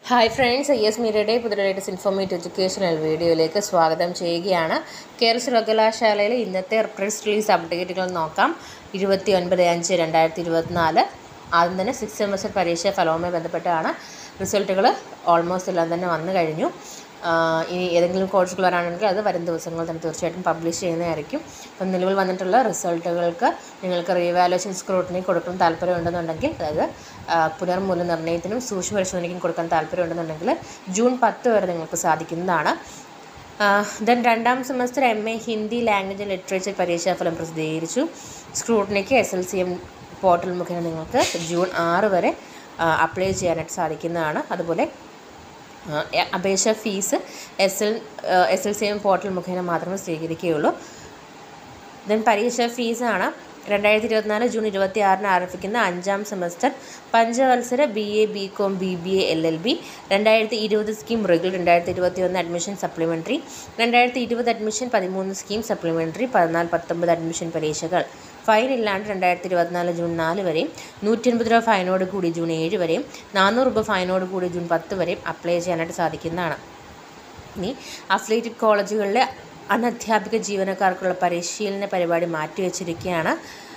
hi friends I S മീഡിയയുടെ പുതിയ latest informative educational വീഡിയോയിലേക്ക് സ്വാഗതം ചെയ്യുകയാണ് കേരള സർവകലാശാലയിലെ ഇന്നത്തെ പ്രസ് റിലീസ് അപ്ഡേറ്റുകൾ നോക്കാം ഇരുപത്തി ഒൻപത് അഞ്ച് രണ്ടായിരത്തി ഇരുപത്തിനാല് ആദ്യം തന്നെ സിക്സ് സെമസ്റ്റർ പരീക്ഷ ഫലവുമായി ബന്ധപ്പെട്ടാണ് റിസൾട്ടുകൾ ഓൾമോസ്റ്റ് എല്ലാം തന്നെ വന്നു കഴിഞ്ഞു ആഹ് ഇനി ഏതെങ്കിലും കോഴ്സുകൾ വരാണെങ്കിൽ അത് വരും ദിവസങ്ങളിൽ തന്നെ തീർച്ചയായിട്ടും പബ്ലിഷ് ചെയ്യുന്നതായിരിക്കും അപ്പം നിലവിൽ വന്നിട്ടുള്ള റിസൾട്ടുകൾക്ക് നിങ്ങൾക്ക് റീവാലുവേഷൻ സ്ക്രൂട്ടിനി കൊടുക്കാൻ താല്പര്യമുണ്ടെന്നുണ്ടെങ്കിൽ അതായത് ആഹ് പുനർമൂല്യനിർണ്ണയത്തിനും സൂക്ഷ്മ പരിശോധനയ്ക്കും കൊടുക്കാൻ താല്പര്യമുണ്ടെന്നുണ്ടെങ്കിൽ ജൂൺ പത്ത് വരെ നിങ്ങൾക്ക് സാധിക്കുന്നതാണ് ദെൻ രണ്ടാം semester M A Hindi language and literature പരീക്ഷാഫലം പ്രസിദ്ധീകരിച്ചു സ്ക്രൂട്ടിനിക്ക് S L C M portal മുഖേന നിങ്ങൾക്ക് ജൂൺ ആറ് വരെ അപ്ലൈ ചെയ്യാനായിട്ട് സാധിക്കുന്നതാണ് അതുപോലെ ആ, എ- അപേക്ഷ fees S L S L C M portal മുഖേന മാത്രമേ സ്വീകരിക്കുകയുള്ളൂ ദെൻ പരീക്ഷ ഫീസാണ് രണ്ടായിരത്തി ഇരുപത്തിനാല് ജൂൺ ഇരുപത്തി ആറിന് ആരംഭിക്കുന്ന അഞ്ചാം സെമസ്റ്റർ പഞ്ചവത്സര B A B com B B A L L B രണ്ടായിരത്തി ഇരുപത് സ്കീം റെഗുലർ രണ്ടായിരത്തി ഇരുപത്തി ഒന്ന് അഡ്മിഷൻ സപ്ലിമെൻ്ററി രണ്ടായിരത്തി ഇരുപത് അഡ്മിഷൻ പതിമൂന്ന് സ്കീം സപ്ലിമെൻ്ററി പതിനാല് പത്തൊമ്പത് അഡ്മിഷൻ പരീക്ഷകൾ ഫൈൻ ഇല്ലാണ്ട് രണ്ടായിരത്തി ഇരുപത്തിനാല് ജൂൺ നാല് വരെയും നൂറ്റി അൻപത് രൂപ ഫൈനോട് കൂടി ജൂൺ ഏഴ് വരെയും നാനൂറ് രൂപ ഫൈനോട് കൂടി ജൂൺ പത്ത് വരെയും അപ്ലൈ ചെയ്യാനായിട്ട് സാധിക്കുന്നതാണ് ഇനി അഫിലേറ്റഡ് കോളേജുകളിലെ അനധ്യാപിക ജീവനക്കാർക്കുള്ള പരിശീലന പരിപാടി മാറ്റിവെച്ചിരിക്കുകയാണ്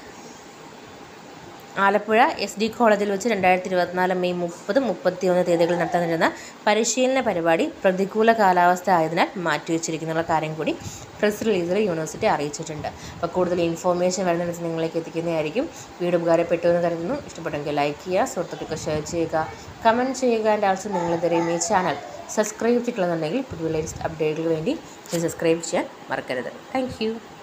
ആലപ്പുഴ എസ് ഡി കോളേജിൽ വെച്ച് രണ്ടായിരത്തി ഇരുപത്തിനാല് മെയ് മുപ്പത് മുപ്പത്തിയൊന്ന് തീയതികളിൽ നടത്താനിരുന്ന പരിശീലന പരിപാടി പ്രതികൂല കാലാവസ്ഥ ആയതിനാൽ മാറ്റിവെച്ചിരിക്കുന്നുള്ള കാര്യം കൂടി പ്രസ് റിലീസിൽ യൂണിവേഴ്സിറ്റി അറിയിച്ചിട്ടുണ്ട് അപ്പോൾ കൂടുതൽ ഇൻഫോർമേഷൻ വരുന്നതിനനുസരിച്ച് നിങ്ങളിലേക്ക് എത്തിക്കുന്നതായിരിക്കും വീഡിയോ ഉപകാരപ്പെട്ടു എന്ന് കരുതുന്നു ഇഷ്ടപ്പെട്ടെങ്കിൽ ലൈക്ക് ചെയ്യുക സുഹൃത്തുക്കൾക്ക് ഷെയർ ചെയ്യുക കമൻറ്റ് ചെയ്യുക ആൻഡ് ആൾസോ നിങ്ങളിതുവരെയും ഈ ചാനൽ സബ്സ്ക്രൈബ് ചെയ്തിട്ടുള്ളതെന്നുണ്ടെങ്കിൽ പുതിയ ലേറ്റസ്റ്റ് അപ്ഡേറ്റുകൾക്ക് വേണ്ടി സബ്സ്ക്രൈബ് ചെയ്യാൻ മറക്കരുത് താങ്ക്